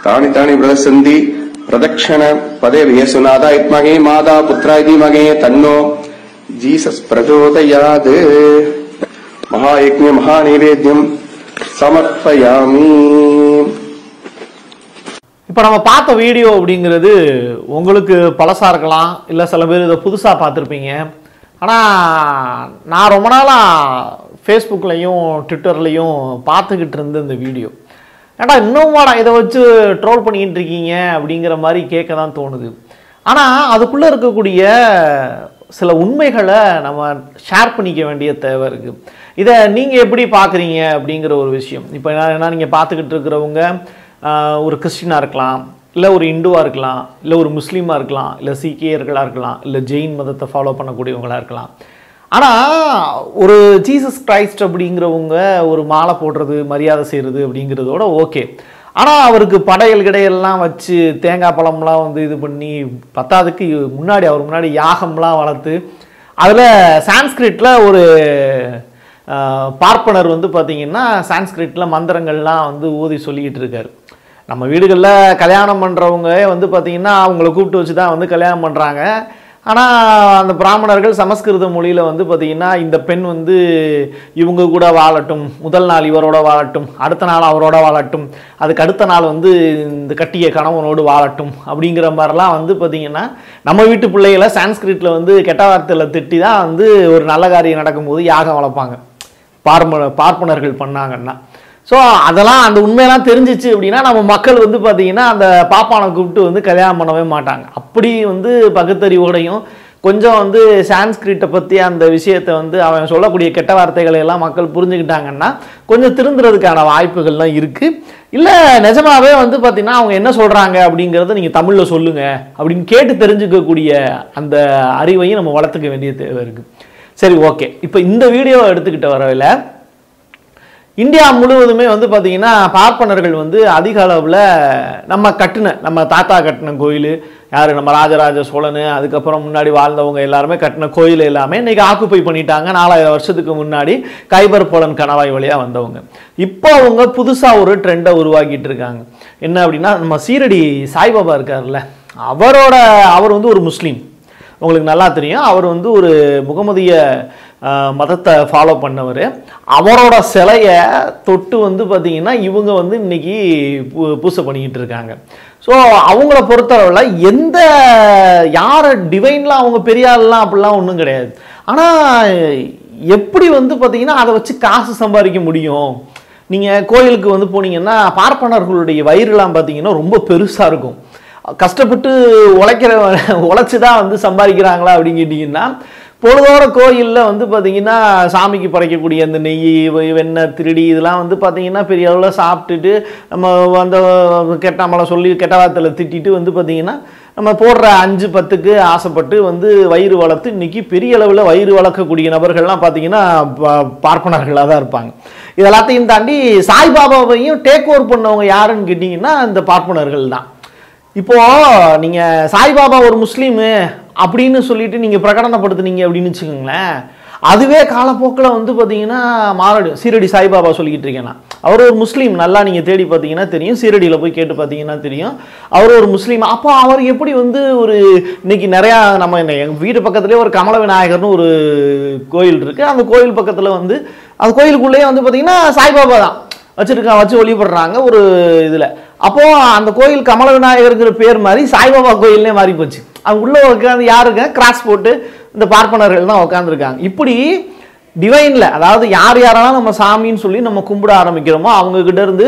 तानि तानि प्रदस्सन्ति प्रदक्षिण पदे व्यसुनादा इत्महे माता पुत्रा इति मगे तन्नो जीसस् प्रचोदयात् महायज्ञ महानैवेद्यम् समर्पयामि இப்போ நம்ம பார்த்த வீடியோ அப்படிங்கிறது உங்களுக்கு பழசாக இருக்கலாம் இல்லை சில பேர் இதை புதுசாக பார்த்துருப்பீங்க ஆனால் நான் ரொம்ப நாளாக ஃபேஸ்புக்லேயும் ட்விட்டர்லேயும் பார்த்துக்கிட்டு இருந்த இந்த வீடியோ ஏன்டா இன்னும் வாடா இதை வச்சு ட்ரோல் பண்ணிக்கிட்டு இருக்கீங்க அப்படிங்கிற மாதிரி கேட்க தான் தோணுது ஆனால் அதுக்குள்ளே இருக்கக்கூடிய சில உண்மைகளை நம்ம ஷேர் பண்ணிக்க வேண்டிய தேவை இருக்குது இதை நீங்கள் எப்படி பார்க்குறீங்க அப்படிங்கிற ஒரு விஷயம் இப்போ என்ன நீங்கள் பார்த்துக்கிட்டு இருக்கிறவங்க ஆஹ், ஒரு கிறிஸ்டினாக இருக்கலாம் இல்லை ஒரு இந்துவாக இருக்கலாம் இல்லை ஒரு முஸ்லீமாக இருக்கலாம் இல்லை சீக்கியர்களாக இருக்கலாம் இல்லை ஜெயின் மதத்தை ஃபாலோ பண்ணக்கூடியவங்களாக இருக்கலாம் ஆனால் ஒரு ஜீசஸ் கிரைஸ்ட் அப்படிங்கிறவங்க ஒரு மாலை போடுறது மரியாதை செய்கிறது அப்படிங்கிறதோட ஓகே ஆனால் அவருக்கு படையல் கிடையெல்லாம் வச்சு தேங்காய் பழம்லாம் வந்து இது பண்ணி பத்தாவதுக்கு முன்னாடி அவர் முன்னாடி யாகம்லாம் வளர்த்து அதில் சான்ஸ்கிரிட்டில் ஒரு ஆஹ், பார்ப்பனர் வந்து பார்த்தீங்கன்னா சான்ஸ்கிரிட்டில் மந்திரங்கள்லாம் வந்து ஊதி சொல்லிக்கிட்டு இருக்காரு நம்ம வீடுகளில் கல்யாணம் பண்ணுறவங்க வந்து பார்த்தீங்கன்னா அவங்கள கூப்பிட்டு வச்சு தான் வந்து கல்யாணம் பண்ணுறாங்க ஆனால் அந்த பிராமணர்கள் சமஸ்கிருத மொழியில் வந்து பார்த்தீங்கன்னா இந்த பெண் வந்து இவங்க கூட வாழட்டும் முதல் நாள் இவரோட வாழட்டும் அடுத்த நாள் அவரோட வாழட்டும் அதுக்கு அடுத்த நாள் வந்து இந்த கட்டிய கணவனோடு வாழட்டும் அப்படிங்கிற மாதிரிலாம் வந்து பார்த்தீங்கன்னா நம்ம வீட்டு பிள்ளைகளை சான்ஸ்கிரிட்டில் வந்து கெட்ட வார்த்தையில் திட்டி தான் வந்து ஒரு நல்ல காரியம் நடக்கும்போது யாகம் வளர்ப்பாங்க பார்ப்பன பார்ப்பனர்கள் பண்ணாங்கன்னா ஸோ அதெல்லாம் அந்த உண்மையெல்லாம் தெரிஞ்சிச்சு அப்படின்னா நம்ம மக்கள் வந்து பார்த்தீங்கன்னா அந்த பாப்பானை கூப்பிட்டு வந்து கல்யாணம் பண்ணவே மாட்டாங்க அப்படி வந்து பகுத்தறிவோடையும் கொஞ்சம் வந்து சான்ஸ்கிரிட்டை பற்றி அந்த விஷயத்தை வந்து அவன் சொல்லக்கூடிய கெட்ட வார்த்தைகளை எல்லாம் மக்கள் புரிஞ்சுக்கிட்டாங்கன்னா கொஞ்சம் திருந்துறதுக்கான வாய்ப்புகள்லாம் இருக்குது இல்லை நிஜமாவே வந்து பார்த்தீங்கன்னா அவங்க என்ன சொல்கிறாங்க அப்படிங்கிறத நீங்கள் தமிழில் சொல்லுங்கள் அப்படின்னு கேட்டு தெரிஞ்சுக்கக்கூடிய அந்த அறிவையும் நம்ம வளர்த்துக்க வேண்டிய தேவை இருக்குது சரி ஓகே இப்போ இந்த வீடியோவை எடுத்துக்கிட்ட வரவில் இந்தியா முழுவதுமே வந்து பார்த்தீங்கன்னா பார்ப்பனர்கள் வந்து அதிக அளவில் நம்ம கட்டின நம்ம தாத்தா கட்டின கோயில் யார் நம்ம ராஜராஜ சோழன் அதுக்கப்புறம் முன்னாடி வாழ்ந்தவங்க எல்லாருமே கட்டின கோயில் எல்லாமே இன்னைக்கு ஆக்குப்பை பண்ணிட்டாங்க நாலாயிரம் வருஷத்துக்கு முன்னாடி கைபர் போலன் கணவாய் வழியாக வந்தவங்க இப்போ அவங்க புதுசாக ஒரு ட்ரெண்டை உருவாக்கிட்டு இருக்காங்க என்ன அப்படின்னா நம்ம சீரடி சாய்பாபா இருக்கார்ல அவரோட அவர் வந்து ஒரு முஸ்லீம் உங்களுக்கு நல்லா தெரியும் அவர் வந்து ஒரு முகமதிய ஆஹ், மதத்தை ஃபாலோ பண்ணவர் அவரோட சிலையை தொட்டு வந்து பார்த்தீங்கன்னா இவங்க வந்து இன்னைக்கு பூ- பூசை பண்ணிக்கிட்டு இருக்காங்க ஸோ அவங்கள பொறுத்தளவில் எந்த யாரை டிவைன்லாம் அவங்க பெரிய ஆள்லாம் அப்படிலாம் ஒன்றும் கிடையாது ஆனால் எப்படி வந்து பார்த்தீங்கன்னா அதை வச்சு காசு சம்பாதிக்க முடியும் நீங்கள் கோயிலுக்கு வந்து போனீங்கன்னா பார்ப்பனர்களுடைய வயிறுலாம் பார்த்தீங்கன்னா ரொம்ப பெருசாக இருக்கும் கஷ்டப்பட்டு உழைக்கிற உழைச்சி தான் வந்து சம்பாதிக்கிறாங்களா அப்படின்னு கேட்டிங்கன்னா பொழுதோட கோயிலில் வந்து பார்த்தீங்கன்னா சாமிக்கு படைக்கக்கூடிய அந்த நெய் வெ- வெண்ணெய் திருடி இதெல்லாம் வந்து பார்த்தீங்கன்னா பெரிய அளவில் சாப்பிட்டுட்டு நம்ம அந்த கெட்ட நம்மளை சொல்லி கெட்ட வார்த்தையில் திட்டிட்டு வந்து பார்த்தீங்கன்னா நம்ம போடுற அஞ்சு பத்துக்கு ஆசைப்பட்டு வந்து வயிறு வளர்த்து இன்னைக்கு பெரிய அளவில் வயிறு வளர்க்கக்கூடிய நபர்கள்லாம் பார்த்தீங்கன்னா பா- பார்ப்பனர்களாக தான் இருப்பாங்க இது எல்லாத்தையும் தாண்டி சாய்பாபாவையும் டேக் ஓவர் பண்ணவங்க யாருன்னு கேட்டிங்கன்னா இந்த பார்ப்பனர்கள் தான் இப்போ நீங்க சாய்பாபா ஒரு முஸ்லீமு அப்படின்னு சொல்லிட்டு நீங்க பிரகடனப்படுத்துனீங்க அப்படின்னு வச்சுக்கோங்களேன் அதுவே காலப்போக்கில் வந்து பார்த்தீங்கன்னா மாறடும் சீரடி சாய்பாபா சொல்லிக்கிட்டு இருக்கேன் நான் அவர் ஒரு முஸ்லீம் நல்லா நீங்கள் தேடி பார்த்தீங்கன்னா தெரியும் சீரடியில் போய் கேட்டு பார்த்தீங்கன்னா தெரியும் அவர் ஒரு முஸ்லீம் அப்போ அவர் எப்படி வந்து ஒரு இன்னைக்கு நிறையா நம்ம என்ன எங்கள் வீடு பக்கத்துலேயே ஒரு கமல விநாயகர்னு ஒரு கோயில் இருக்குது அந்த கோயில் பக்கத்தில் வந்து அந்த கோயிலுக்குள்ளேயே வந்து பார்த்தீங்கன்னா சாய்பாபா தான் வச்சிருக்காங்க வச்சு வழிபடுறாங்க ஒரு இதில் அப்போ அந்த கோயில் கமல விநாயகருங்கிற பேர் மாதிரி சாய்பாபா கோயில்னே மாறி போச்சு அவங்க உள்ள உட்காந்து யாருங்க கிராஸ் போட்டு இந்த பார்ப்பனர்கள் தான் உட்காந்துருக்காங்க இப்படி டிவைனில் அதாவது யார் யாரெல்லாம் நம்ம சாமின்னு சொல்லி நம்ம கும்பிட ஆரம்பிக்கிறோமோ அவங்க கிட்ட இருந்து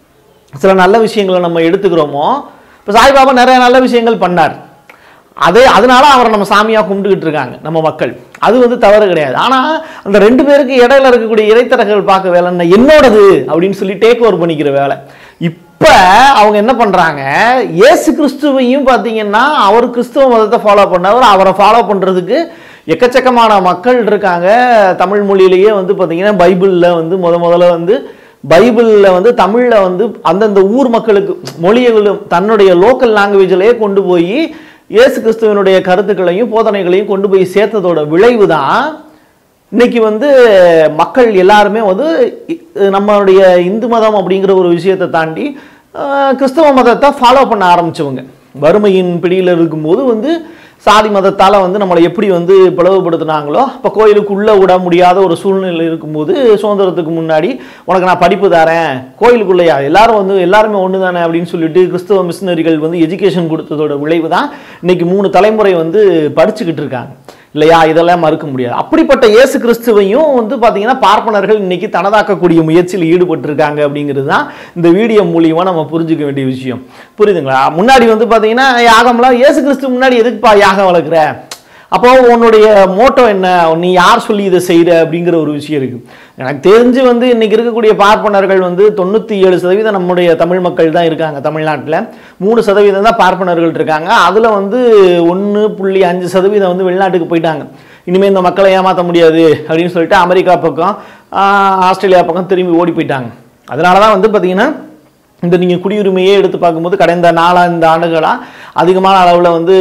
சில நல்ல விஷயங்களை நம்ம எடுத்துக்கிறோமோ இப்போ சாய்பாபா நிறைய நல்ல விஷயங்கள் பண்ணார் அதே அதனால அவரை நம்ம சாமியாக கும்பிட்டுக்கிட்டு இருக்காங்க நம்ம மக்கள் அது வந்து தவறு கிடையாது ஆனால் அந்த ரெண்டு பேருக்கு இடையில இருக்கக்கூடிய இறைத்தரகர்கள் பார்க்க வேலை என்ன என்னோடது அப்படின்னு சொல்லி டேக் ஓவர் பண்ணிக்கிற வேலை இப்போ அவங்க என்ன பண்ணுறாங்க இயேசு கிறிஸ்துவையும் பார்த்தீங்கன்னா அவர் கிறிஸ்துவ மதத்தை ஃபாலோ பண்ணவர் அவரை ஃபாலோ பண்ணுறதுக்கு எக்கச்சக்கமான மக்கள் இருக்காங்க தமிழ் மொழியிலேயே வந்து பார்த்தீங்கன்னா பைபிளில் வந்து முத முதல்ல வந்து பைபிளில் வந்து தமிழில் வந்து அந்தந்த ஊர் மக்களுக்கு மொழிகளும் தன்னுடைய லோக்கல் லாங்குவேஜிலேயே கொண்டு போய் இயேசு கிறிஸ்துவனுடைய கருத்துக்களையும் போதனைகளையும் கொண்டு போய் சேர்த்ததோட விளைவு தான் இன்னைக்கு வந்து மக்கள் எல்லாருமே வந்து இ- நம்மளுடைய இந்து மதம் அப்படிங்கிற ஒரு விஷயத்தை தாண்டி ஆஹ், கிறிஸ்தவ மதத்தை ஃபாலோ பண்ண ஆரம்பிச்சவங்க வறுமையின் பிடியில் இருக்கும்போது வந்து சாதி மதத்தால் வந்து நம்மளை எப்படி வந்து பிளவுபடுத்துனாங்களோ அப்போ கோயிலுக்குள்ளே விட முடியாத ஒரு சூழ்நிலை இருக்கும்போது சுதந்திரத்துக்கு முன்னாடி உனக்கு நான் படிப்பு தரேன் கோயிலுக்குள்ளேயா எல்லாரும் வந்து எல்லாருமே ஒன்று தானே அப்படின்னு சொல்லிட்டு கிறிஸ்தவ மிஷினரிகள் வந்து எஜுகேஷன் கொடுத்ததோட விளைவு தான் இன்னைக்கு மூணு தலைமுறை வந்து படிச்சுக்கிட்டு இருக்காங்க இல்லையா இதெல்லாம் மறுக்க முடியாது அப்படிப்பட்ட இயேசு கிறிஸ்துவையும் வந்து பார்த்தீங்கன்னா பார்ப்பனர்கள் இன்னைக்கு தனதாக்கக்கூடிய முயற்சியில் ஈடுபட்டிருக்காங்க அப்படிங்கிறது தான் இந்த வீடியோ மூலியமா நம்ம புரிஞ்சுக்க வேண்டிய விஷயம் புரியுதுங்களா முன்னாடி வந்து பார்த்தீங்கன்னா யாகம்லாம் இயேசு கிறிஸ்து முன்னாடி எதுக்குப்பா யாகம் வளர்க்குற அப்போ உன்னுடைய மோட்டோ என்ன நீ யார் சொல்லி இதை செய்கிற அப்படிங்கிற ஒரு விஷயம் இருக்கு எனக்கு தெரிஞ்சு வந்து இன்னைக்கு இருக்கக்கூடிய பார்ப்பனர்கள் வந்து தொண்ணூற்றி ஏழு சதவீதம் நம்முடைய தமிழ் மக்கள் தான் இருக்காங்க தமிழ்நாட்டில் மூணு சதவீதம் தான் பார்ப்பனர்கள் இருக்காங்க அதில் வந்து ஒன்று புள்ளி அஞ்சு சதவீதம் வந்து வெளிநாட்டுக்கு போயிட்டாங்க இனிமேல் இந்த மக்களை ஏமாற்ற முடியாது அப்படின்னு சொல்லிட்டு அமெரிக்கா பக்கம் ஆஹ், ஆஸ்திரேலியா பக்கம் திரும்பி ஓடி போயிட்டாங்க அதனால தான் வந்து பார்த்தீங்கன்னா இந்த நீங்கள் குடியுரிமையே எடுத்து பார்க்கும்போது கடந்த நாலஞ்சு ஆண்டுகளாக அதிகமான அளவில் வந்து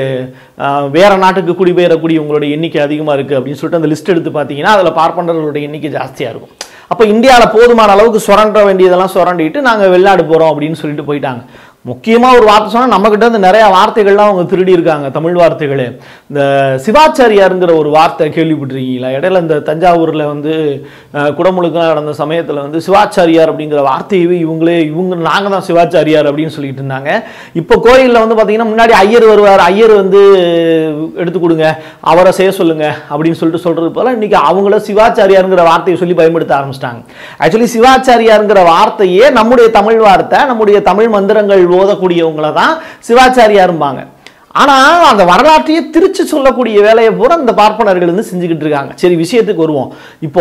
ஆஹ், வேற நாட்டுக்கு குடிபெயரக்கூடிய உங்களுடைய எண்ணிக்கை அதிகமாக இருக்குது அப்படின்னு சொல்லிட்டு அந்த லிஸ்ட் எடுத்து பார்த்தீங்கன்னா அதில் பார்ப்பனர்களுடைய எண்ணிக்கை ஜாஸ்தியாக இருக்கும் அப்போ இந்தியாவில் போதுமான அளவுக்கு சுரண்ட வேண்டியதெல்லாம் சுரண்டிட்டு நாங்கள் வெளிநாடு போகிறோம் அப்படின்னு சொல்லிட்டு போயிட்டாங்க முக்கியமாக ஒரு வார்த்தை சொன்னால் நம்மக்கிட்ட இருந்து நிறைய வார்த்தைகள்லாம் அவங்க திருடி இருக்காங்க தமிழ் வார்த்தைகள் இந்த சிவாச்சாரியாருங்கிற ஒரு வார்த்தை கேள்விப்பட்டிருக்கீங்களா இடையில இந்த தஞ்சாவூரில் வந்து அஹ், குடமுழுக்கெல்லாம் நடந்த சமயத்தில் வந்து சிவாச்சாரியார் அப்படிங்கிற வார்த்தையவே இவங்களே இவங்க நாங்கள் தான் சிவாச்சாரியார் அப்படின்னு சொல்லிட்டு இருந்தாங்க இப்போ கோயிலில் வந்து பார்த்தீங்கன்னா முன்னாடி ஐயர் வருவார் ஐயர் வந்து எடுத்து கொடுங்க அவரை செய்ய சொல்லுங்க அப்படின்னு சொல்லிட்டு சொல்றது போல இன்னைக்கு அவங்கள சிவாச்சாரியாருங்கிற வார்த்தையை சொல்லி பயன்படுத்த ஆரம்பிச்சிட்டாங்க ஆக்சுவலி சிவாச்சாரியாருங்கிற வார்த்தையே நம்முடைய தமிழ் வார்த்தை நம்முடைய தமிழ் மந்திரங்கள் ஓதக்கூடியவங்கள தான் சிவாச்சாரியாரும்பாங்க ஆனா அந்த வரலாற்றையே திருச்சி சொல்லக்கூடிய வேலையை பூரா இந்த பார்ப்பனர்கள் வந்து செஞ்சுக்கிட்டு இருக்காங்க சரி விஷயத்துக்கு வருவோம் இப்போ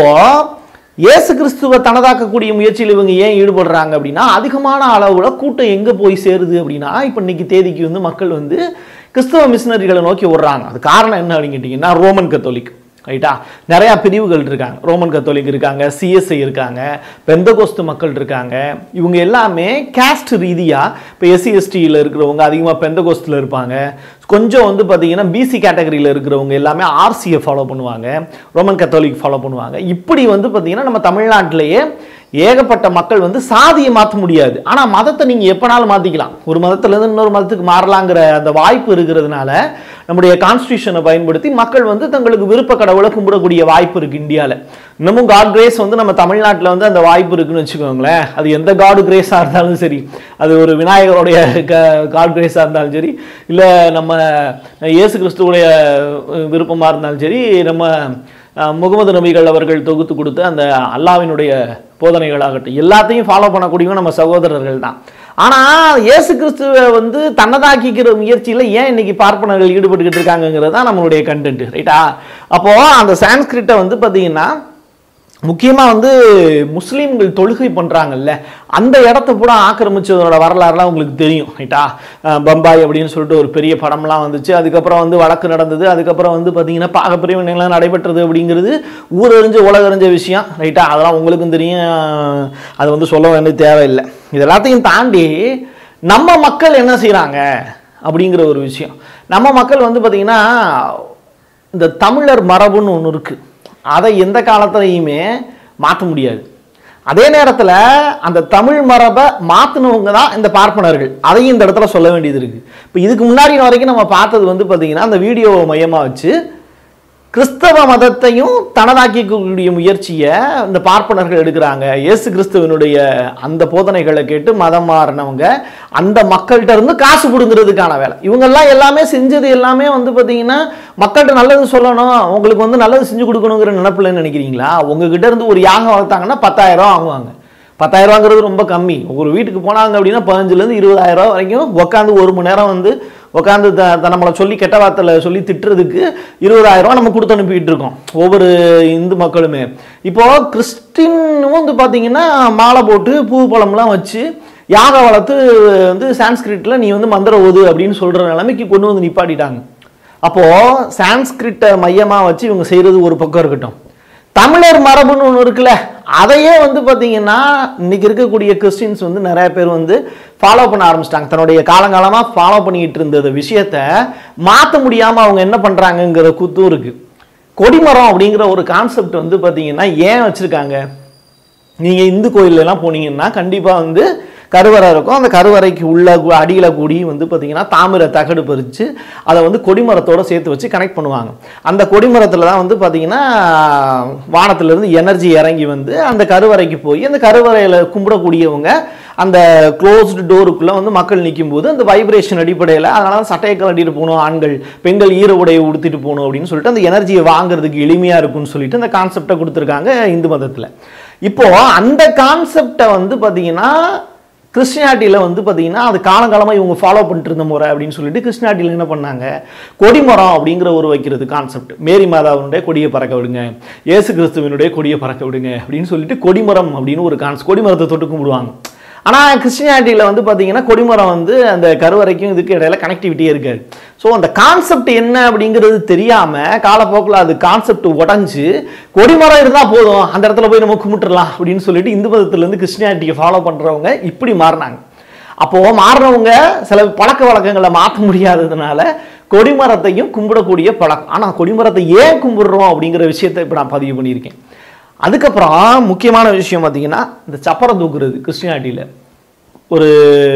இயேசு கிறிஸ்துவ தனதாக்கக்கூடிய முயற்சியில் இவங்க ஏன் ஈடுபடுறாங்க அப்படின்னா அதிகமான அளவுல கூட்டம் எங்க போய் சேருது அப்படின்னா இப்போ இன்னைக்கு தேதிக்கு வந்து மக்கள் வந்து கிறிஸ்தவ மிஷினரிகளை நோக்கி விடுறாங்க அது காரணம் என்ன அப்படின்னு கேட்டிங்கன்னா ரோமன் கத்தோலிக் ரைட்டா நிறையா பிரிவுகள் இருக்காங்க ரோமன் கத்தோலிக் இருக்காங்க சிஎஸ்ஐ இருக்காங்க பெந்தகோஸ்து மக்கள் இருக்காங்க இவங்க எல்லாமே கேஸ்ட் ரீதியாக இப்போ எஸ்சி எஸ்டியில் இருக்கிறவங்க அதிகமாக பெந்தகோஸ்தில் இருப்பாங்க கொஞ்சம் வந்து பார்த்தீங்கன்னா பிசி கேட்டகரியில் இருக்கிறவங்க எல்லாமே ஆர்சியை ஃபாலோ பண்ணுவாங்க ரோமன் கத்தோலிக் ஃபாலோ பண்ணுவாங்க இப்படி வந்து பார்த்தீங்கன்னா நம்ம தமிழ்நாட்டிலேயே ஏகப்பட்ட மக்கள் வந்து சாதியை மாற்ற முடியாது ஆனால் மதத்தை நீங்கள் எப்போனாலும் மாற்றிக்கலாம் ஒரு மதத்துலேருந்து இன்னொரு மதத்துக்கு மாறலாங்கிற அந்த வாய்ப்பு இருக்கிறதுனால நம்முடைய கான்ஸ்டியூஷனை பயன்படுத்தி மக்கள் வந்து தங்களுக்கு விருப்ப கடவுளை கும்பிடக்கூடிய வாய்ப்பு இருக்குது இந்தியாவில் இன்னமும் காட் கிரேஸ் வந்து நம்ம தமிழ்நாட்டில் வந்து அந்த வாய்ப்பு இருக்குன்னு வச்சுக்கோங்களேன் அது எந்த காட் கிரேஸாக இருந்தாலும் சரி அது ஒரு விநாயகருடைய காட் கிரேஸாக இருந்தாலும் சரி இல்லை நம்ம இயேசு கிறிஸ்துவுடைய விருப்பமாக இருந்தாலும் சரி நம்ம அஹ் முகமது நபிகள் அவர்கள் தொகுத்து கொடுத்த அந்த அல்லாவினுடைய போதனைகளாகட்டும் எல்லாத்தையும் ஃபாலோ பண்ணக்கூடியவங்க நம்ம சகோதரர்கள் தான் ஆனால் இயேசு கிறிஸ்துவை வந்து தன்னதாக்கிக்கிற முயற்சியில் ஏன் இன்னைக்கு பார்ப்பனர்கள் ஈடுபட்டுக்கிட்டு இருக்காங்கங்கிறது தான் நம்மளுடைய கண்டென்ட் ரைட்டா அப்போது அந்த சான்ஸ்கிரிட்டை வந்து பார்த்தீங்கன்னா முக்கியமாக வந்து முஸ்லீம்கள் தொழுகை பண்ணுறாங்கல்ல அந்த இடத்த கூட ஆக்கிரமிச்சதோட வரலாறுலாம் உங்களுக்கு தெரியும் ரைட்டா அஹ் பம்பாய் அப்படின்னு சொல்லிட்டு ஒரு பெரிய படம்லாம் வந்துச்சு அதுக்கப்புறம் வந்து வழக்கு நடந்தது அதுக்கப்புறம் வந்து பார்த்தீங்கன்னா பாகப்பிரிவினைலாம் நடைபெற்றது அப்படிங்கிறது ஊரறிஞ்ச உலகறிஞ்ச விஷயம் ரைட்டா அதெல்லாம் உங்களுக்கும் தெரியும் அது வந்து சொல்ல வேண்டிய தேவையில்லை இது எல்லாத்தையும் தாண்டி நம்ம மக்கள் என்ன செய்கிறாங்க அப்படிங்கிற ஒரு விஷயம் நம்ம மக்கள் வந்து பார்த்திங்கன்னா இந்த தமிழர் மரபுன்னு ஒன்று இருக்குது அதை எந்த காலத்துலையுமே மாற்ற முடியாது அதே நேரத்தில் அந்த தமிழ் மரபை மாற்றினவங்க தான் இந்த பார்ப்பனர்கள் அதையும் இந்த இடத்துல சொல்ல வேண்டியது இருக்குது இப்போ இதுக்கு முன்னாடி வரைக்கும் நம்ம பார்த்தது வந்து பார்த்திங்கன்னா அந்த வீடியோவை மையமாக வச்சு கிறிஸ்தவ மதத்தையும் தனதாக்கிக்கூடிய முயற்சியை இந்த பார்ப்பனர்கள் எடுக்கிறாங்க இயேசு கிறிஸ்துவனுடைய அந்த போதனைகளை கேட்டு மதம் மாறினவங்க அந்த மக்கள்கிட்ட இருந்து காசு பிடுங்கிறதுக்கான வேலை இவங்கெல்லாம் எல்லாமே செஞ்சது எல்லாமே வந்து பார்த்தீங்கன்னா மக்கள்கிட்ட நல்லது சொல்லணும் உங்களுக்கு வந்து நல்லது செஞ்சு கொடுக்கணுங்கிற நினப்பில்லைன்னு நினைக்கிறீங்களா உங்ககிட்ட இருந்து ஒரு யாகம் வளர்த்தாங்கன்னா பத்தாயிரம் வாங்குவாங்க பத்தாயிரம் ரூபாங்கிறது ரொம்ப கம்மி ஒரு வீட்டுக்கு போனாங்க அப்படின்னா பதினஞ்சுலேருந்து இருபதாயிரம் ரூபா வரைக்கும் உட்காந்து ஒரு மணி நேரம் வந்து உட்காந்து த த- நம்மளை சொல்லி கெட்ட வார்த்தையில் சொல்லி திட்டுறதுக்கு இருபதாயிரம் ரூபா நம்ம கொடுத்து அனுப்பிட்டு இருக்கோம் ஒவ்வொரு இந்து மக்களுமே இப்போ கிறிஸ்டினும் வந்து பார்த்தீங்கன்னா மாலை போட்டு பூ பழம்லாம் வச்சு யாக வளர்த்து வந்து சான்ஸ்கிரிட்டில் நீ வந்து மந்திர ஓது அப்படின்னு சொல்கிற நிலைமைக்கு கொண்டு வந்து நிப்பாட்டிட்டாங்க அப்போது சான்ஸ்கிரிட்டை மையமாக வச்சு இவங்க செய்கிறது ஒரு பக்கம் இருக்கட்டும் தமிழர் மரபுன்னு ஒன்று இருக்குல்ல அதையே வந்து பார்த்தீங்கன்னா இன்னைக்கு இருக்கக்கூடிய கிறிஸ்டின்ஸ் வந்து நிறைய பேர் வந்து ஃபாலோ பண்ண ஆரம்பிச்சிட்டாங்க தன்னுடைய காலங்காலமாக ஃபாலோ பண்ணிக்கிட்டு இருந்த விஷயத்த மாற்ற முடியாமல் அவங்க என்ன பண்ணுறாங்கங்கிற குத்தும் இருக்கு கொடிமரம் அப்படிங்கிற ஒரு கான்செப்ட் வந்து பார்த்தீங்கன்னா ஏன் வச்சுருக்காங்க நீங்கள் இந்து கோயில்ல எல்லாம் போனீங்கன்னா கண்டிப்பாக வந்து கருவறை இருக்கும் அந்த கருவறைக்கு உள்ள கு- அடியில கூடி வந்து பார்த்தீங்கன்னா தாமிர தகடு பறித்து அதை வந்து கொடிமரத்தோட சேர்த்து வச்சு கனெக்ட் பண்ணுவாங்க அந்த கொடிமரத்தில் தான் வந்து பார்த்தீங்கன்னா வானத்திலிருந்து எனர்ஜி இறங்கி வந்து அந்த கருவறைக்கு போய் அந்த கருவறையில் கும்பிடக்கூடியவங்க அந்த க்ளோஸ்டு டோருக்குள்ளே வந்து மக்கள் நிக்கும்போது அந்த வைப்ரேஷன் அடிப்படையில் அதனால தான் சட்டையை கட்டிட்டு போகணும் ஆண்கள் பெண்கள் ஈர உடையை உடுத்திட்டு போகணும் அப்படின்னு சொல்லிட்டு அந்த எனர்ஜியை வாங்குறதுக்கு எளிமையாக இருக்கும்னு சொல்லிட்டு அந்த கான்செப்டை கொடுத்துருக்காங்க இந்து மதத்தில் இப்போ அந்த கான்செப்டை வந்து பார்த்தீங்கன்னா கிறிஸ்டியானிட்டியில் வந்து பார்த்தீங்கன்னா அது காலங்காலமாக இவங்க ஃபாலோ பண்ணிட்டு இருந்த முறை அப்படின்னு சொல்லிட்டு கிறிஸ்டியானிட்டியில் என்ன பண்ணாங்க கொடிமரம் அப்படிங்கிற ஒரு வைக்கிறது கான்செப்ட் மேரி மாதாவினுடைய கொடியை பறக்க விடுங்க இயேசு கிறிஸ்துவனுடைய கொடியை பறக்க விடுங்க அப்படின்னு சொல்லிட்டு கொடிமரம் அப்படின்னு ஒரு கான்ஸ் கொடிமரத்தை தொட்டு கும்பிடுவாங்க ஆனால் கிறிஸ்டியானிட்டியில் வந்து பார்த்தீங்கன்னா கொடிமரம் வந்து அந்த கருவறைக்கும் இதுக்கு இடையில கனெக்டிவிட்டியே இருக்காது ஸோ அந்த கான்செப்ட் என்ன அப்படிங்கிறது தெரியாமல் காலப்போக்கில் அது கான்செப்ட் உடஞ்சி கொடிமரம் இருந்தால் போதும் அந்த இடத்துல போய் நம்ம கும்பிட்டுறலாம் அப்படின்னு சொல்லிட்டு இந்து மதத்துலேருந்து கிறிஸ்டியானிட்டியை ஃபாலோ பண்ணுறவங்க இப்படி மாறினாங்க அப்போ மாறுறவங்க சில பழக்க வழக்கங்களை மாற்ற முடியாததுனால கொடிமரத்தையும் கும்பிடக்கூடிய பழக்கம் ஆனால் கொடிமரத்தை ஏன் கும்பிடுறோம் அப்படிங்கிற விஷயத்தை இப்போ நான் பதிவு பண்ணியிருக்கேன் அதுக்கப்புறம் முக்கியமான விஷயம் பார்த்தீங்கன்னா இந்த சப்பரம் தூக்குறது கிறிஸ்டியானிட்டியில் ஒரு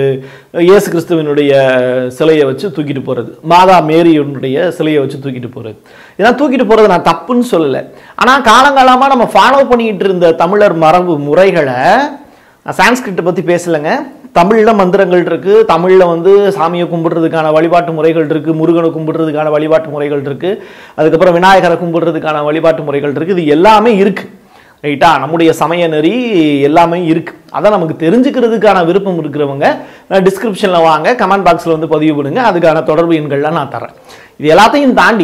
இயேசு கிறிஸ்துவனுடைய சிலையை வச்சு தூக்கிட்டு போகிறது மாதா மேரியினுடைய சிலையை வச்சு தூக்கிட்டு போகிறது இதெல்லாம் தூக்கிட்டு போகிறது நான் தப்புன்னு சொல்லலை ஆனால் காலங்காலமாக நம்ம ஃபாலோ பண்ணிக்கிட்டு இருந்த தமிழர் மரபு முறைகளை நான் சான்ஸ்கிரிட்டை பற்றி பேசலைங்க தமிழில் மந்திரங்கள் இருக்குது தமிழில் வந்து சாமியை கும்பிடுறதுக்கான வழிபாட்டு முறைகள் இருக்குது முருகனை கும்பிடுறதுக்கான வழிபாட்டு முறைகள் இருக்குது அதுக்கப்புறம் விநாயகரை கும்பிடுறதுக்கான வழிபாட்டு முறைகள் இருக்குது இது எல்லாமே இருக்குது ரைட்டா நம்முடைய சமய நெறி எல்லாமே இருக்கு அதை நமக்கு தெரிஞ்சுக்கிறதுக்கான விருப்பம் இருக்கிறவங்க டிஸ்கிரிப்ஷனில் வாங்க கமெண்ட் பாக்ஸில் வந்து பதிவு பண்ணுங்க அதுக்கான தொடர்பு எண்கள்லாம் நான் தரேன் இது எல்லாத்தையும் தாண்டி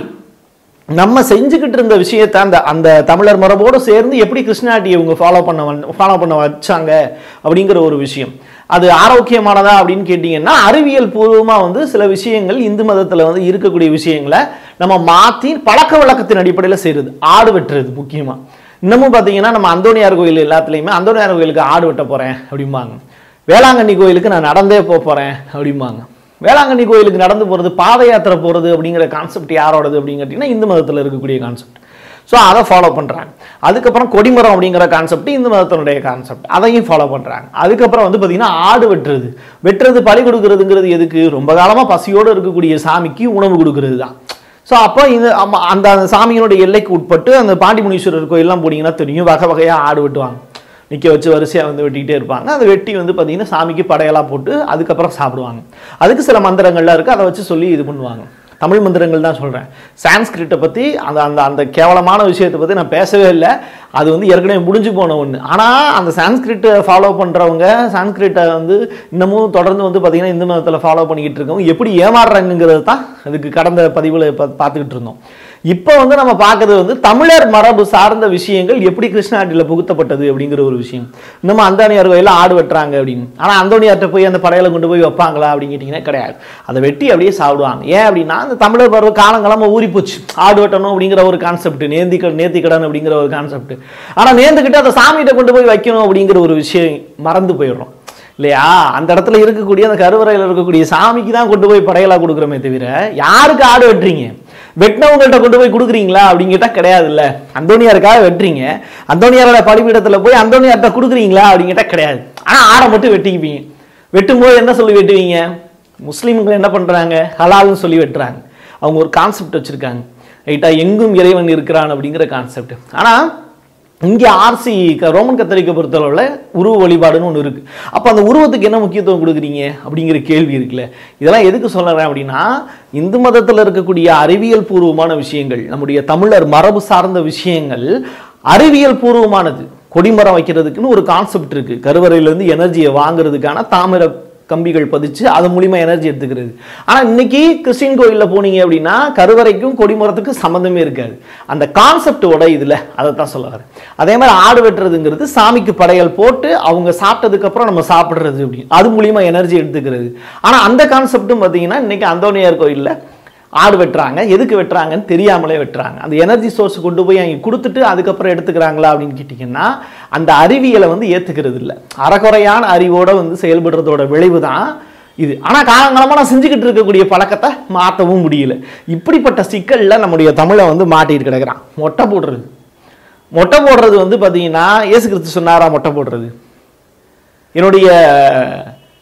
நம்ம செஞ்சுக்கிட்டு இருந்த விஷயத்தை அந்த அந்த தமிழர் மரபோடு சேர்ந்து எப்படி கிருஷ்ணாட்டியை இவங்க ஃபாலோ பண்ண ஃபாலோ பண்ண வச்சாங்க அப்படிங்கிற ஒரு விஷயம் அது ஆரோக்கியமானதா அப்படின்னு கேட்டிங்கன்னா அறிவியல் பூர்வமாக வந்து சில விஷயங்கள் இந்து மதத்தில் வந்து இருக்கக்கூடிய விஷயங்களை நம்ம மாற்றி பழக்க வழக்கத்தின் அடிப்படையில் செய்கிறது ஆடு வெட்டுறது முக்கியமாக இன்னமும் பார்த்தீங்கன்னா நம்ம அந்தோணியார் கோயில் எல்லாத்துலேயுமே அந்தோணியார் கோயிலுக்கு ஆடு வெட்ட போகிறேன் அப்படிம்பாங்க வேளாங்கண்ணி கோயிலுக்கு நான் நடந்தே போக போகிறேன் அப்படிம்பாங்க வேளாங்கண்ணி கோயிலுக்கு நடந்து போகிறது பாத யாத்திரை போகிறது அப்படிங்கிற கான்செப்ட் யாரோடது அப்படின்னு கேட்டிங்கன்னா இந்து மதத்தில் இருக்கக்கூடிய கான்செப்ட் ஸோ அதை ஃபாலோ பண்ணுறாங்க அதுக்கப்புறம் கொடிமரம் அப்படிங்கிற கான்செப்ட் இந்து மதத்தினுடைய கான்செப்ட் அதையும் ஃபாலோ பண்ணுறாங்க அதுக்கப்புறம் வந்து பார்த்திங்கன்னா ஆடு வெட்டுறது வெட்டுறது பலி கொடுக்கறதுங்கிறது எதுக்கு ரொம்ப காலமாக பசியோடு இருக்கக்கூடிய சாமிக்கு உணவு கொடுக்கறது தான் ஸோ அப்போ இது ஆமா, அந்த அந்த சாமியினுடைய எல்லைக்கு உட்பட்டு அந்த பாண்டிமுனீஸ்வரர் கோயிலெலாம் போனீங்கன்னா தெரியும் வகை வகையாக ஆடு வெட்டுவாங்க நிற்க வச்சு வரிசையாக வந்து வெட்டிக்கிட்டே இருப்பாங்க அந்த வெட்டி வந்து பார்த்தீங்கன்னா சாமிக்கு படையெல்லாம் போட்டு அதுக்கப்புறம் சாப்பிடுவாங்க அதுக்கு சில மந்திரங்கள்லாம் இருக்குது அதை வச்சு சொல்லி இது பண்ணுவாங்க தமிழ் மந்திரங்கள் தான் சொல்கிறேன் சான்ஸ்கிரிட்டை பற்றி அந்த அந்த அந்த கேவலமான விஷயத்தை பற்றி நான் பேசவே இல்லை அது வந்து ஏற்கனவே முடிஞ்சு போன ஒன்று ஆனால் அந்த சான்ஸ்கிரிட்டை ஃபாலோ பண்ணுறவங்க சான்ஸ்கிரிட்டை வந்து இன்னமும் தொடர்ந்து வந்து பார்த்திங்கன்னா இந்து மதத்தில் ஃபாலோ பண்ணிக்கிட்டு இருக்கவங்க எப்படி ஏமாறுறாங்கங்கிறது தான் அதுக்கு கடந்த பதிவில் பார்த்துக்கிட்டு இருந்தோம் இப்போ வந்து நம்ம பார்க்கறது வந்து தமிழர் மரபு சார்ந்த விஷயங்கள் எப்படி கிருஷ்ணாட்டியில் புகுத்தப்பட்டது அப்படிங்கிற ஒரு விஷயம் இன்னமும் அந்தோணியார் கோயிலில் ஆடு வெட்டுறாங்க அப்படின்னு ஆனால் அந்தோணியார்ட்ட போய் அந்த படையில கொண்டு போய் வைப்பாங்களா அப்படின்னு கேட்டிங்கன்னா கிடையாது அதை வெட்டி அப்படியே சாப்பிடுவாங்க ஏன் அப்படின்னா அந்த தமிழர் பருவ காலங்காலமாக ஊறி போச்சு ஆடு வெட்டணும் அப்படிங்கிற ஒரு கான்செப்ட் நேந்தி நேர்த்தி கடன் அப்படிங்கிற ஒரு கான்செப்ட் ஆனால் நேர்ந்துக்கிட்டு அதை சாமிகிட்ட கொண்டு போய் வைக்கணும் அப்படிங்கிற ஒரு விஷயம் மறந்து போயிடுறோம் இல்லையா அந்த இடத்துல இருக்கக்கூடிய அந்த கருவறையில் இருக்கக்கூடிய சாமிக்கு தான் கொண்டு போய் படையலா கொடுக்குறோமே தவிர யாருக்கு ஆடு வெட்டுறீங்க வெட்டினவங்கள்ட்ட கொண்டு போய் கொடுக்குறீங்களா அப்படின்னு கேட்டா கிடையாதுல்ல அந்தோனியாருக்காக வெட்டுறீங்க அந்தோனியாரோட பலிபீடத்துல போய் அந்தோனியார்ட்ட கொடுக்குறீங்களா அப்படின்னு கேட்டா கிடையாது ஆனா ஆடை மட்டும் வெட்டிக்குப்பீங்க வெட்டும்போது என்ன சொல்லி வெட்டுவீங்க முஸ்லீம்கள் என்ன பண்றாங்க ஹலால்னு சொல்லி வெட்டுறாங்க அவங்க ஒரு கான்செப்ட் வச்சிருக்காங்க ரைட்டா எங்கும் இறைவன் இருக்கிறான் அப்படிங்கிற கான்செப்ட் ஆனா இங்கே ஆர்சி ரோமன் கத்தரிக்கை பொறுத்தளவில் உருவ வழிபாடுன்னு ஒன்று இருக்குது அப்போ அந்த உருவத்துக்கு என்ன முக்கியத்துவம் கொடுக்குறீங்க அப்படிங்கிற கேள்வி இருக்குல்ல இதெல்லாம் எதுக்கு சொல்கிறேன் அப்படின்னா இந்து மதத்தில் இருக்கக்கூடிய அறிவியல் பூர்வமான விஷயங்கள் நம்முடைய தமிழர் மரபு சார்ந்த விஷயங்கள் அறிவியல் பூர்வமானது கொடிமரம் வைக்கிறதுக்குன்னு ஒரு கான்செப்ட் இருக்குது கருவறையிலேருந்து எனர்ஜியை வாங்குறதுக்கான தாமிர கம்பிகள் பதிச்சு அது மூலியமா எனர்ஜி எடுத்துக்கிறது ஆனா இன்னைக்கு கிறிஸ்டின் கோயில்ல போனீங்க அப்படின்னா கருவறைக்கும் கொடிமரத்துக்கும் சம்மந்தமே இருக்காது அந்த கான்செப்டோட இதுல அதை தான் சொல்ல வரேன் அதே மாதிரி ஆடு வெட்டுறதுங்கிறது சாமிக்கு படையல் போட்டு அவங்க சாப்பிட்டதுக்கு அப்புறம் நம்ம சாப்பிடுறது அப்படி அது மூலியமா எனர்ஜி எடுத்துக்கிறது ஆனா அந்த கான்செப்டும் பார்த்தீங்கன்னா இன்னைக்கு அந்தோனியார் கோயில்ல ஆடு வெட்டுறாங்க எதுக்கு வெட்டுறாங்கன்னு தெரியாமலே வெட்டுறாங்க அந்த எனர்ஜி சோர்ஸ் கொண்டு போய் அங்கே கொடுத்துட்டு அதுக்கப்புறம் எடுத்துக்கிறாங்களா அப்படின்னு கேட்டிங்கன்னா அந்த அறிவியலை வந்து ஏற்றுக்கிறது இல்லை அறகுறையான அறிவோட வந்து செயல்படுறதோட விளைவு தான் இது ஆனால் காலங்காலமாக நான் செஞ்சுக்கிட்டு இருக்கக்கூடிய பழக்கத்தை மாற்றவும் முடியல இப்படிப்பட்ட சிக்கலில் நம்முடைய தமிழை வந்து மாட்டிட்டு கிடக்கிறான் மொட்டை போடுறது மொட்டை போடுறது வந்து பார்த்தீங்கன்னா இயேசு கிறிஸ்து சொன்னாரா மொட்டை போடுறது என்னுடைய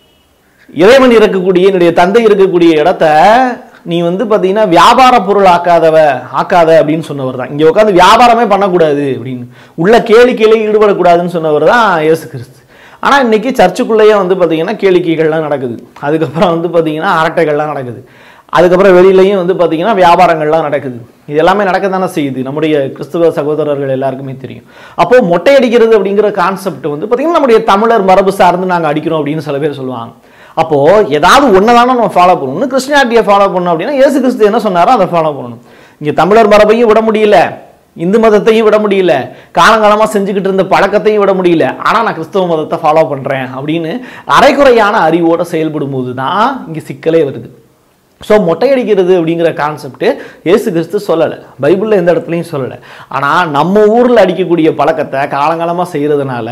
இறைவன் இருக்கக்கூடிய என்னுடைய தந்தை இருக்கக்கூடிய இடத்த நீ வந்து பார்த்தீங்கன்னா வியாபார பொருள் ஆக்காதவ ஆக்காத அப்படின்னு சொன்னவர் தான் இங்கே உட்காந்து வியாபாரமே பண்ணக்கூடாது அப்படின்னு உள்ள கேளிக்கையிலே ஈடுபடக்கூடாதுன்னு சொன்னவர் தான் இயேசு கிறிஸ்து ஆனால் இன்னைக்கு சர்ச்சுக்குள்ளேயே வந்து பார்த்தீங்கன்னா கேளிக்கைகள்லாம் நடக்குது அதுக்கப்புறம் வந்து பார்த்தீங்கன்னா அரட்டைகள்லாம் நடக்குது அதுக்கப்புறம் வெளியிலையும் வந்து பார்த்தீங்கன்னா வியாபாரங்கள்லாம் நடக்குது இது எல்லாமே நடக்க தானே செய்யுது நம்முடைய கிறிஸ்துவ சகோதரர்கள் எல்லாருக்குமே தெரியும் அப்போ மொட்டை அடிக்கிறது அப்படிங்கிற கான்செப்ட் வந்து பார்த்தீங்கன்னா நம்முடைய தமிழர் மரபு சார்ந்து நாங்கள் அடிக்கிறோம் அப்படின்னு சில பேர் சொல்லுவாங்க அப்போ ஏதாவது ஒன்று தானே நம்ம ஃபாலோ பண்ணணும் கிறிஸ்டியானிட்டியை ஃபாலோ பண்ணணும் அப்படின்னா இயேசு கிறிஸ்து என்ன சொன்னாரோ அதை ஃபாலோ பண்ணணும் இங்கே தமிழர் மரபையும் விட முடியல இந்து மதத்தையும் விட முடியல காலங்காலமாக செஞ்சுக்கிட்டு இருந்த பழக்கத்தையும் விட முடியல ஆனால் நான் கிறிஸ்தவ மதத்தை ஃபாலோ பண்ணுறேன் அப்படின்னு அரைக்குறையான அறிவோடு செயல்படும் போது தான் இங்கே சிக்கலே வருது ஸோ மொட்டையடிக்கிறது அப்படிங்கிற கான்செப்ட் இயேசு கிறிஸ்து சொல்லலை பைபிளில் எந்த இடத்துலையும் சொல்லலை ஆனால் நம்ம ஊரில் அடிக்கக்கூடிய பழக்கத்தை காலங்காலமாக செய்கிறதுனால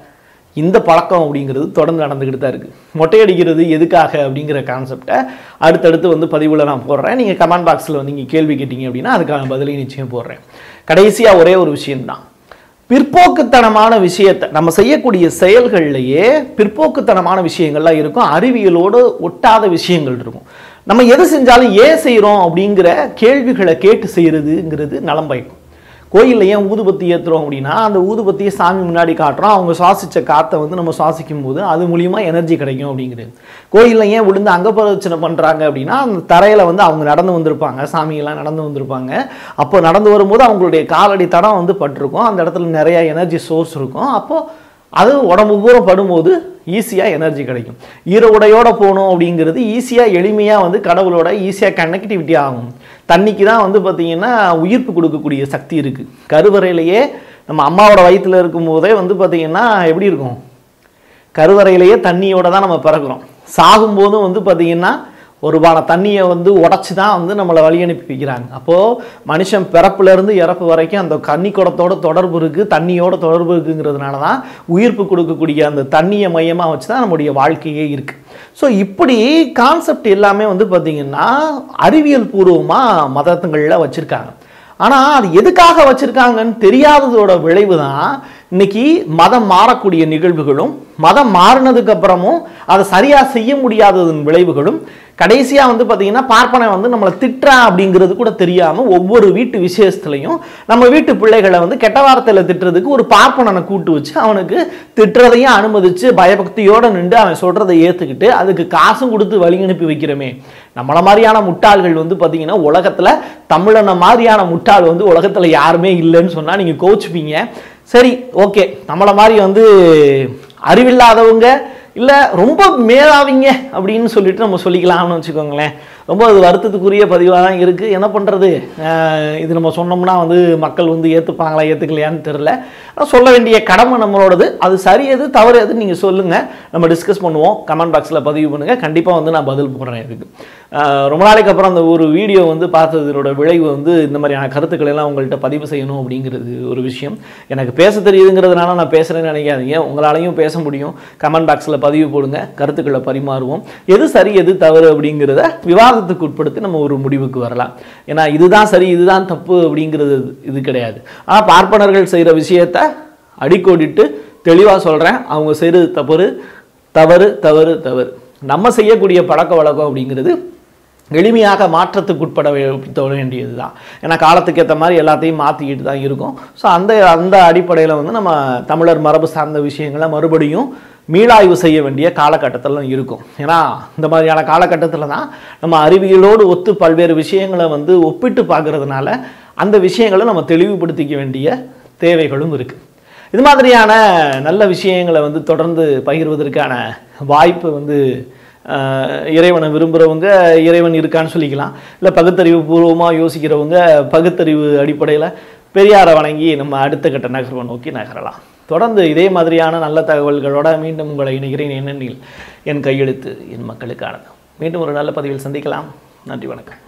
இந்த பழக்கம் அப்படிங்கிறது தொடர்ந்து நடந்துக்கிட்டு தான் இருக்குது மொட்டையடிக்கிறது எதுக்காக அப்படிங்கிற கான்செப்டை அடுத்தடுத்து வந்து பதிவில் நான் போடுறேன் நீங்கள் கமெண்ட் பாக்ஸில் வந்து நீங்கள் கேள்வி கேட்டீங்க அப்படின்னா அதுக்கான பதிலையும் நிச்சயம் போடுறேன் கடைசியாக ஒரே ஒரு விஷயம்தான் பிற்போக்குத்தனமான விஷயத்தை நம்ம செய்யக்கூடிய செயல்கள்லையே பிற்போக்குத்தனமான விஷயங்கள்லாம் இருக்கும் அறிவியலோடு ஒட்டாத விஷயங்கள் இருக்கும் நம்ம எது செஞ்சாலும் ஏன் செய்கிறோம் அப்படிங்கிற கேள்விகளை கேட்டு செய்கிறதுங்கிறது நலம் பயக்கும் கோயிலில் ஏன் ஊதுபத்தி ஏற்றுறோம் அப்படின்னா அந்த ஊதுபத்தியை சாமி முன்னாடி காட்டுறோம் அவங்க சுவாசித்த காற்றை வந்து நம்ம சுவாசிக்கும் போது அது மூலியமா எனர்ஜி கிடைக்கும் அப்படிங்கிறது கோயிலில் ஏன் விழுந்து அங்கப்பிரதட்சணை பண்ணுறாங்க அப்படின்னா அந்த தரையில் வந்து அவங்க நடந்து வந்திருப்பாங்க சாமியெல்லாம் நடந்து வந்திருப்பாங்க அப்போ நடந்து வரும்போது அவங்களுடைய காலடி தடம் வந்து பட்டிருக்கும் அந்த இடத்துல நிறைய எனர்ஜி சோர்ஸ் இருக்கும் அப்போது அது உடம்பு பூரா படும்போது ஈஸியாக எனர்ஜி கிடைக்கும் ஈர உடையோட போகணும் அப்படிங்கிறது ஈஸியாக எளிமையாக வந்து கடவுளோட ஈஸியாக கனெக்டிவிட்டி ஆகும் தண்ணிக்கு தான் வந்து பார்த்திங்கன்னா உயிர்ப்பு கொடுக்கக்கூடிய சக்தி இருக்குது கருவறையிலேயே நம்ம அம்மாவோட வயித்துல இருக்கும் போதே வந்து பார்த்திங்கன்னா எப்படி இருக்கும் கருவறையிலேயே தண்ணியோட தான் நம்ம பிறக்கிறோம் சாகும்போதும் வந்து பார்த்திங்கன்னா ஒரு பானை தண்ணியை வந்து உடச்சி தான் வந்து நம்மளை வழி அனுப்பி வைக்கிறாங்க அப்போது மனுஷன் பிறப்புலேருந்து இறப்பு வரைக்கும் அந்த கன்னி குடத்தோட தொடர்பு இருக்குது தண்ணியோட தொடர்பு இருக்குங்கிறதுனால தான் உயிர்ப்பு கொடுக்கக்கூடிய அந்த தண்ணியை மையமாக வச்சு தான் நம்முடைய வாழ்க்கையே இருக்குது ஸோ இப்படி கான்செப்ட் எல்லாமே வந்து பார்த்திங்கன்னா அறிவியல் பூர்வமாக மதத்துங்களில் வச்சுருக்காங்க ஆனால் அது எதுக்காக வச்சுருக்காங்கன்னு தெரியாததோட விளைவு தான் இன்னைக்கு மதம் மாறக்கூடிய நிகழ்வுகளும் மதம் மாறினதுக்கு அப்புறமும் அதை சரியாக செய்ய முடியாததன் விளைவுகளும் கடைசியாக வந்து பார்த்தீங்கன்னா பார்ப்பனை வந்து நம்மளை திட்டுறான் அப்படிங்கிறது கூட தெரியாமல் ஒவ்வொரு வீட்டு விசேஷத்துலையும் நம்ம வீட்டு பிள்ளைகளை வந்து கெட்ட வார்த்தையில் திட்டுறதுக்கு ஒரு பார்ப்பனனை கூட்டு வச்சு அவனுக்கு திட்டுறதையும் அனுமதிச்சு பயபக்தியோடு நின்று அவன் சொல்கிறதை ஏற்றுக்கிட்டு அதுக்கு காசும் கொடுத்து வழி அனுப்பி வைக்கிறோமே நம்மள மாதிரியான முட்டாள்கள் வந்து பார்த்தீங்கன்னா உலகத்தில் தமிழனை மாதிரியான முட்டாள் வந்து உலகத்தில் யாருமே இல்லைன்னு சொன்னால் நீங்கள் கோச்சுப்பீங்க சரி ஓகே நம்மளை மாதிரி வந்து அறிவில்லாதவங்க இல்லை ரொம்ப மேலாவிங்க அப்படின்னு சொல்லிட்டு நம்ம சொல்லிக்கலாம்னு வச்சுக்கோங்களேன் ரொம்ப அது வருத்தத்துக்குரிய பதிவாக தான் இருக்குது என்ன பண்ணுறது இது நம்ம சொன்னோம்னா வந்து மக்கள் வந்து ஏற்றுப்பாங்களா ஏற்றுக்கலையான்னு தெரில ஆனால் சொல்ல வேண்டிய கடமை நம்மளோடது அது சரி எது தவறு எதுன்னு நீங்கள் சொல்லுங்கள் நம்ம டிஸ்கஸ் பண்ணுவோம் கமெண்ட் பாக்ஸில் பதிவு பண்ணுங்கள் கண்டிப்பாக வந்து நான் பதில் போடுறேன் இதுக்கு ஆஹ் ரொம்ப நாளைக்கு அப்புறம் அந்த ஒரு வீடியோ வந்து பார்த்ததோட விளைவு வந்து இந்த மாதிரியான கருத்துக்களை எல்லாம் உங்கள்கிட்ட பதிவு செய்யணும் அப்படிங்கிறது ஒரு விஷயம் எனக்கு பேச தெரியுதுங்கிறதுனால நான் பேசுகிறேன்னு நினைக்காதீங்க உங்களாலையும் பேச முடியும் கமெண்ட் பாக்ஸில் பதிவு போடுங்க கருத்துக்களை பரிமாறுவோம் எது சரி எது தவறு அப்படிங்கிறத விவாதத்துக்கு உட்படுத்தி நம்ம ஒரு முடிவுக்கு வரலாம் ஏன்னா இதுதான் சரி இதுதான் தப்பு அப்படிங்கிறது இது கிடையாது ஆனால் பார்ப்பனர்கள் செய்கிற விஷயத்த அடிக்கோடிட்டு தெளிவாக சொல்கிறேன் அவங்க செய்கிறது தவறு தவறு தவறு தவறு நம்ம செய்யக்கூடிய பழக்க வழக்கம் அப்படிங்கிறது எளிமையாக மாற்றத்துக்கு உட்பட வே- வேண்டியது தான் ஏன்னா காலத்துக்கு ஏற்ற மாதிரி எல்லாத்தையும் மாற்றிக்கிட்டு தான் இருக்கும் ஸோ அந்த அந்த அடிப்படையில் வந்து நம்ம தமிழர் மரபு சார்ந்த விஷயங்களை மறுபடியும் மீளாய்வு செய்ய வேண்டிய காலகட்டத்தில் இருக்கும் ஏன்னா இந்த மாதிரியான காலகட்டத்தில் தான் நம்ம அறிவியலோடு ஒத்து பல்வேறு விஷயங்களை வந்து ஒப்பிட்டு பார்க்கறதுனால அந்த விஷயங்களை நம்ம தெளிவுபடுத்திக்க வேண்டிய தேவைகளும் இருக்குது இது மாதிரியான நல்ல விஷயங்களை வந்து தொடர்ந்து பகிர்வதற்கான வாய்ப்பு வந்து ஆஹ், இறைவனை விரும்புகிறவங்க இறைவன் இருக்கான்னு சொல்லிக்கலாம் இல்லை பகுத்தறிவு பூர்வமாக யோசிக்கிறவங்க பகுத்தறிவு அடிப்படையில் பெரியாரை வணங்கி நம்ம அடுத்த கட்ட நகர்வை நோக்கி நகரலாம் தொடர்ந்து இதே மாதிரியான நல்ல தகவல்களோட மீண்டும் உங்களை இணைகிறேன் என்னென்னில் என் கையெழுத்து என் மக்களுக்கானது மீண்டும் ஒரு நல்ல பதிவில் சந்திக்கலாம் நன்றி வணக்கம்